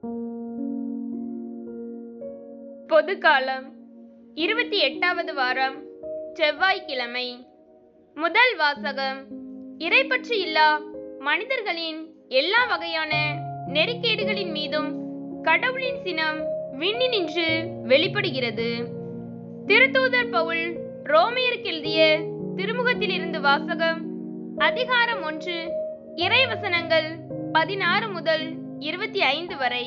பொதுக்காலம் இருபத்தி எட்டாவது வாரம் செவ்வாய்க்கிழமை முதல் வாசகம் இறைப்பற்று இல்லா மனிதர்களின் எல்லா வகையான நெறிக்கேடுகளின் மீதும் கடவுளின் சினம் விண்ணினின்று வெளிப்படுகிறது திருத்தூதர் பவுல் ரோமையருக்கு எழுதிய திருமுகத்திலிருந்து வாசகம் அதிகாரம் ஒன்று இறைவசனங்கள் பதினாறு முதல் இருபத்தி ஐந்து வரை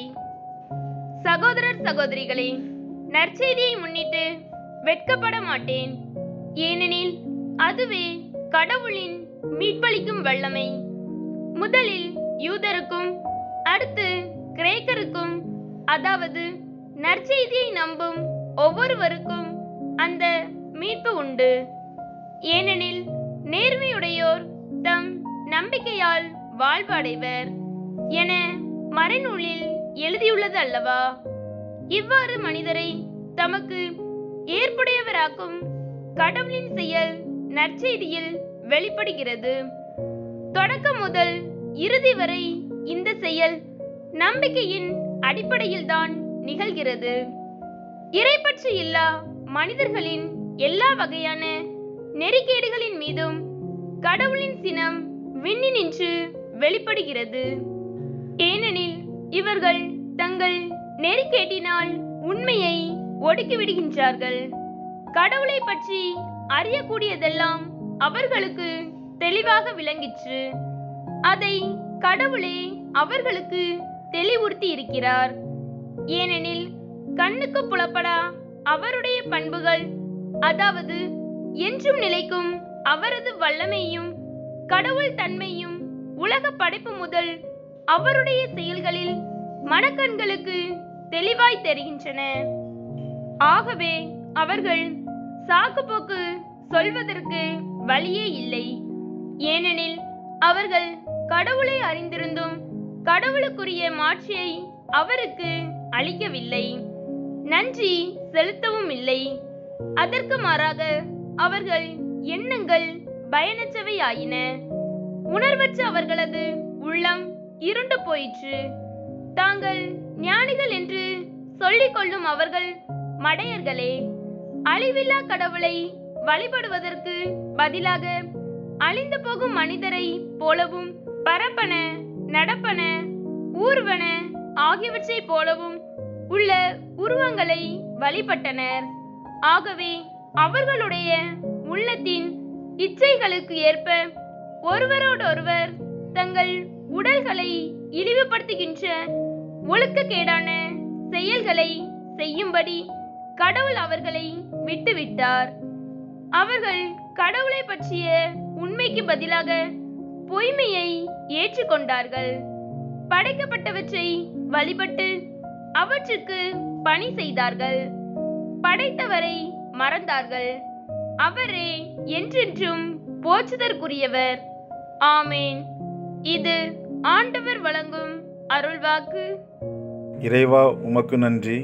சகோதரர் சகோதரிகளே நற்செய்தியை முன்னிட்டு வெட்கப்பட மாட்டேன் ஏனெனில் அதுவே கடவுளின் மீட்பளிக்கும் வல்லமை முதலில் யூதருக்கும் அடுத்து கிரேக்கருக்கும் அதாவது நற்செய்தியை நம்பும் ஒவ்வொருவருக்கும் அந்த மீட்பு உண்டு ஏனெனில் நேர்மையுடையோர் தம் நம்பிக்கையால் வாழ்வு அடைவர் என மறைநூலில் எழுதியுள்ளது அல்லவா இவ்வாறு மனிதரை தமக்கு ஏற்புடையவராக்கும் கடவுளின் செயல் நற்செய்தியில் வெளிப்படுகிறது தொடக்கம் முதல் இறுதி வரை இந்த செயல் நம்பிக்கையின் அடிப்படையில்தான் நிகழ்கிறது இறைப்பற்று இல்லா மனிதர்களின் எல்லா வகையான நெறிக்கேடுகளின் மீதும் கடவுளின் சினம் விண்ணினின்று வெளிப்படுகிறது ஏனெனில் இவர்கள் தங்கள் நெறிக்கேட்டினால் உண்மையை ஒடுக்கிவிடுகின்றார்கள் கடவுளை பற்றி அறியக்கூடியதெல்லாம் அவர்களுக்கு தெளிவாக விளங்கிற்று அதை கடவுளே அவர்களுக்கு தெளிவுறுத்தி இருக்கிறார் ஏனெனில் கண்ணுக்கு புலப்படா அவருடைய பண்புகள் அதாவது என்றும் நிலைக்கும் அவரது வல்லமையும் கடவுள் தன்மையும் உலக படைப்பு முதல் அவருடைய செயல்களில் மனக்கண்களுக்கு தெளிவாய் தெரிகின்றன ஆகவே அவர்கள் சாக்குப்போக்கு சொல்வதற்கு வழியே இல்லை ஏனெனில் அவர்கள் கடவுளை அறிந்திருந்தும் கடவுளுக்குரிய மாட்சியை அவருக்கு அளிக்கவில்லை நன்றி செலுத்தவும் இல்லை அதற்கு மாறாக அவர்கள் எண்ணங்கள் பயனற்றவை ஆயின உணர்வற்ற அவர்களது உள்ளம் இருண்டு போயிற்று தாங்கள் ஞானிகள் என்று சொல்லிக் கொள்ளும் அவர்கள் மடையர்களே அழிவில்லா கடவுளை வழிபடுவதற்கு பதிலாக அழிந்து போகும் மனிதரை போலவும் பரப்பன நடப்பன ஊர்வன ஆகியவற்றைப் போலவும் உள்ள உருவங்களை வழிபட்டனர் ஆகவே அவர்களுடைய உள்ளத்தின் இச்சைகளுக்கு ஏற்ப ஒருவரோடொருவர் தங்கள் உடல்களை இழிவுபடுத்துகின்ற ஒழுக்கக்கேடான செயல்களை செய்யும்படி கடவுள் அவர்களை விட்டுவிட்டார் அவர்கள் கடவுளை பற்றிய உண்மைக்கு பதிலாக பொய்மையை ஏற்றுக்கொண்டார்கள் படைக்கப்பட்டவற்றை வழிபட்டு அவற்றுக்கு பணி செய்தார்கள் படைத்தவரை மறந்தார்கள் அவரே என்றென்றும் போற்றுதற்குரியவர் ஆமேன் இது ஆண்டவர் வழங்கும் அருள்வாக்கு இறைவா உமக்கு நன்றி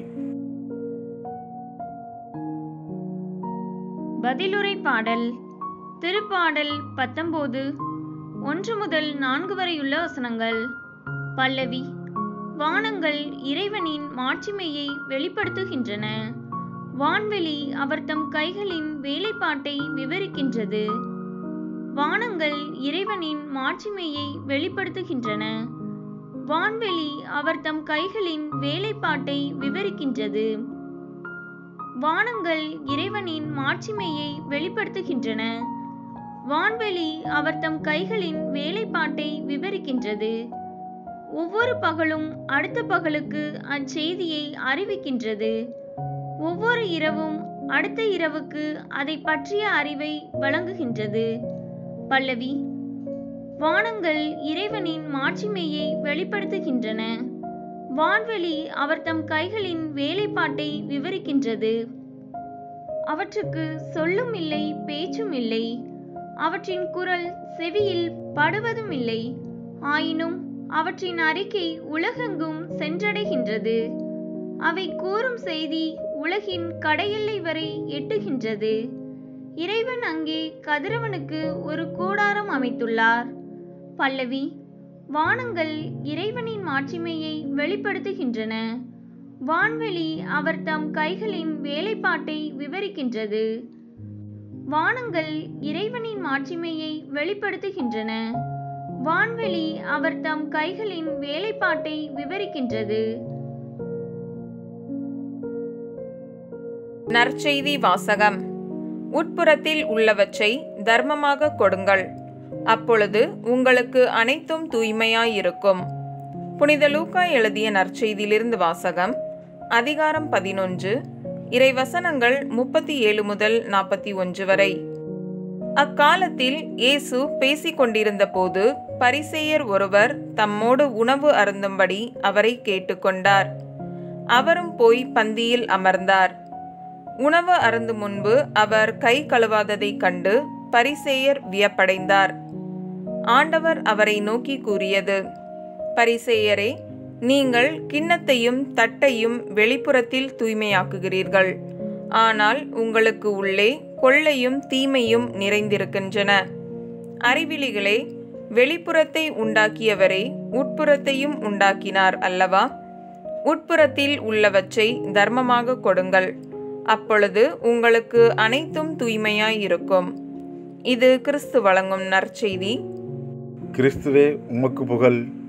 பதிலுரை பாடல் திருப்பாடல் பத்தொன்பது ஒன்று முதல் நான்கு வரையுள்ள வசனங்கள் பல்லவி வானங்கள் இறைவனின் மாட்சிமையை வெளிப்படுத்துகின்றன வான்வெளி அவர் தம் கைகளின் வேலைப்பாட்டை விவரிக்கின்றது வானங்கள் இறைவனின் மாட்சிமையை வெளிப்படுத்துகின்றன வான்வெளி அவர் தம் கைகளின் வேலைப்பாட்டை விவரிக்கின்றது வானங்கள் இறைவனின் மாட்சிமையை வெளிப்படுத்துகின்றன வான்வெளி அவர் தம் கைகளின் வேலைப்பாட்டை விவரிக்கின்றது ஒவ்வொரு பகலும் அடுத்த பகலுக்கு அச்செய்தியை அறிவிக்கின்றது ஒவ்வொரு இரவும் அடுத்த இரவுக்கு அதை பற்றிய அறிவை வழங்குகின்றது பல்லவி வானங்கள் இறைவனின் மாட்சிமையை வெளிப்படுத்துகின்றன வான்வெளி அவர் தம் கைகளின் வேலைப்பாட்டை விவரிக்கின்றது அவற்றுக்கு சொல்லும் இல்லை பேச்சும் இல்லை அவற்றின் குரல் செவியில் படுவதும் இல்லை ஆயினும் அவற்றின் அறிக்கை உலகெங்கும் சென்றடைகின்றது அவை கூறும் செய்தி உலகின் கடையெல்லை வரை எட்டுகின்றது இறைவன் அங்கே கதிரவனுக்கு ஒரு கூடாரம் அமைத்துள்ளார் பல்லவி வானங்கள் இறைவனின் மாட்சிமையை வெளிப்படுத்துகின்றன வான்வெளி அவர் தம் கைகளின் வேலைப்பாட்டை விவரிக்கின்றது வானங்கள் இறைவனின் மாட்சிமையை வெளிப்படுத்துகின்றன வான்வெளி அவர் தம் கைகளின் வேலைப்பாட்டை விவரிக்கின்றது நற்செய்தி வாசகம் உட்புறத்தில் உள்ளவற்றை தர்மமாக கொடுங்கள் அப்பொழுது உங்களுக்கு அனைத்தும் தூய்மையாயிருக்கும் புனித லூக்கா எழுதிய நற்செய்தியிலிருந்து வாசகம் அதிகாரம் பதினொன்று இறைவசனங்கள் முப்பத்தி ஏழு முதல் நாற்பத்தி ஒன்று வரை அக்காலத்தில் இயேசு பேசிக் கொண்டிருந்த போது பரிசேயர் ஒருவர் தம்மோடு உணவு அருந்தும்படி அவரை கேட்டுக்கொண்டார் அவரும் போய் பந்தியில் அமர்ந்தார் உணவு அருந்து முன்பு அவர் கை கழுவாததைக் கண்டு பரிசேயர் வியப்படைந்தார் ஆண்டவர் அவரை நோக்கி கூறியது பரிசேயரே நீங்கள் கிண்ணத்தையும் தட்டையும் வெளிப்புறத்தில் தூய்மையாக்குகிறீர்கள் ஆனால் உங்களுக்கு உள்ளே கொள்ளையும் தீமையும் நிறைந்திருக்கின்றன அறிவிலிகளே வெளிப்புறத்தை உண்டாக்கியவரே உட்புறத்தையும் உண்டாக்கினார் அல்லவா உட்புறத்தில் உள்ளவற்றை தர்மமாக கொடுங்கள் அப்பொழுது உங்களுக்கு அனைத்தும் தூய்மையாயிருக்கும் இது கிறிஸ்து வழங்கும் நற்செய்தி கிறிஸ்துவே உமக்கு புகழ்